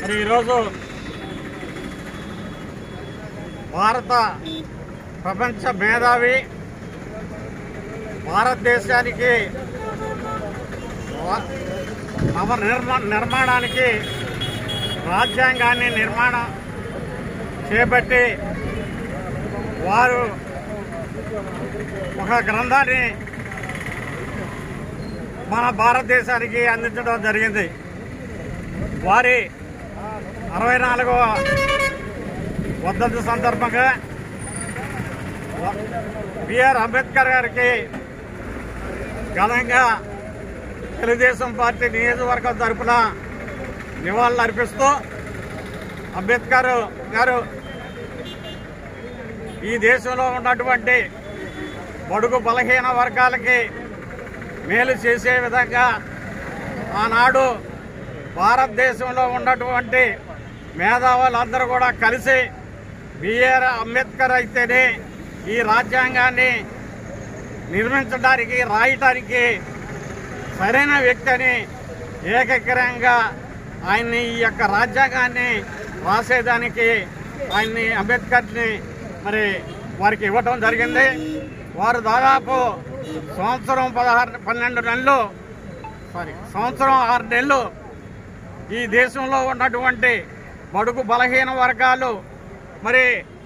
మరి ఈరోజు భారత ప్రపంచ మేధావి భారతదేశానికి వా- నవ నిర్మా నిర్మాణానికి రాజ్యాంగాన్ని నిర్మాణం చేపట్టి వారు ఒక గ్రంథాన్ని మన భారతదేశానికి అందించడం జరిగింది వారి అరవై నాలుగవ వర్ధంతి సందర్భంగా బిఆర్ అంబేద్కర్ గారికి ఘనంగా తెలుగుదేశం పార్టీ నియోజకవర్గం తరఫున నివాళులు అర్పిస్తూ అంబేద్కర్ గారు ఈ దేశంలో ఉన్నటువంటి బడుగు బలహీన వర్గాలకి మేలు చేసే విధంగా ఆనాడు భారతదేశంలో ఉన్నటువంటి మేధావులందరూ కూడా కలిసి బిఆర్ అంబేద్కర్ అయితేనే ఈ రాజ్యాంగాన్ని నిర్మించడానికి రాయటానికి సరైన వ్యక్తి అని ఏకగ్రంగా ఆయన్ని ఈ యొక్క రాజ్యాంగాన్ని రాసేదానికి ఆయన్ని అంబేద్కర్ని మరి వారికి ఇవ్వటం జరిగింది వారు దాదాపు సంవత్సరం పదహారు పన్నెండు నెలలు సారీ సంవత్సరం ఆరు నెలలు ఈ దేశంలో ఉన్నటువంటి బడుగు బలహీన వర్గాలు మరి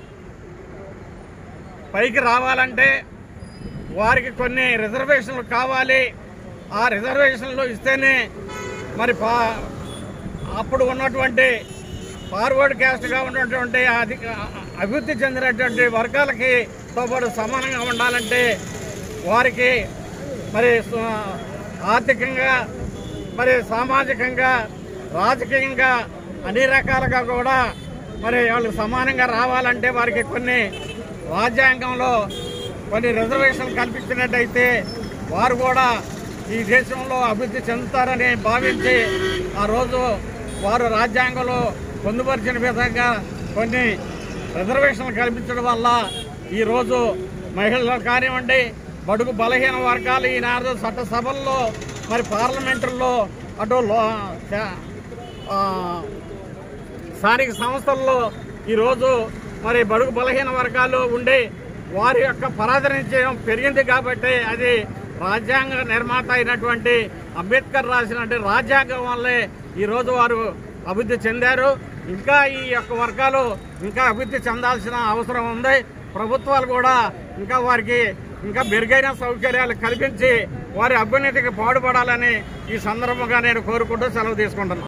పైకి రావాలంటే వారికి కొన్ని రిజర్వేషన్లు కావాలి ఆ రిజర్వేషన్లు ఇస్తేనే మరి పా అప్పుడు ఉన్నటువంటి ఫార్వర్డ్ క్యాస్ట్గా ఉన్నటువంటి అధిక అభివృద్ధి చెందినటువంటి వర్గాలకి తో పాటు సమానంగా ఉండాలంటే వారికి మరి స- ఆర్థికంగా మరి సామాజికంగా రాజకీయంగా అన్ని రకాలుగా కూడా మరి వాళ్ళు సమానంగా రావాలంటే వారికి కొన్ని రాజ్యాంగంలో కొన్ని రిజర్వేషన్లు కల్పించినట్టయితే వారు కూడా ఈ దేశంలో అభివృద్ధి చెందుతారని భావించి ఆ రోజు వారు రాజ్యాంగంలో పొందుపరిచిన విధంగా కొన్ని రిజర్వేషన్లు కల్పించడం వల్ల ఈరోజు మహిళలు కానివ్వండి బడుగు బలహీన వర్గాలు ఈనాడు చట్టసభల్లో మరి పార్లమెంటుల్లో అటు లో చా- ఆ, స్థానిక సంస్థల్లో ఈరోజు మరి బడుగు బలహీన వర్గాలు ఉండి వారి యొక్క పరాధరించడం పెరిగింది కాబట్టి అది రాజ్యాంగ నిర్మాత అయినటువంటి అంబేద్కర్ రాసినటువంటి రాజ్యాంగం వల్లే ఈరోజు వారు అభివృద్ధి చెందారు ఇంకా ఈ యొక్క వర్గాలు ఇంకా అభివృద్ధి చెందాల్సిన అవసరం ఉంది ప్రభుత్వాలు కూడా ఇంకా వారికి ఇంకా మెరుగైన సౌకర్యాలు కల్పించి వారి అభ్యున్నతికి పాటుపడాలని ఈ సందర్భంగా నేను కోరుకుంటూ సెలవు తీసుకుంటున్నాను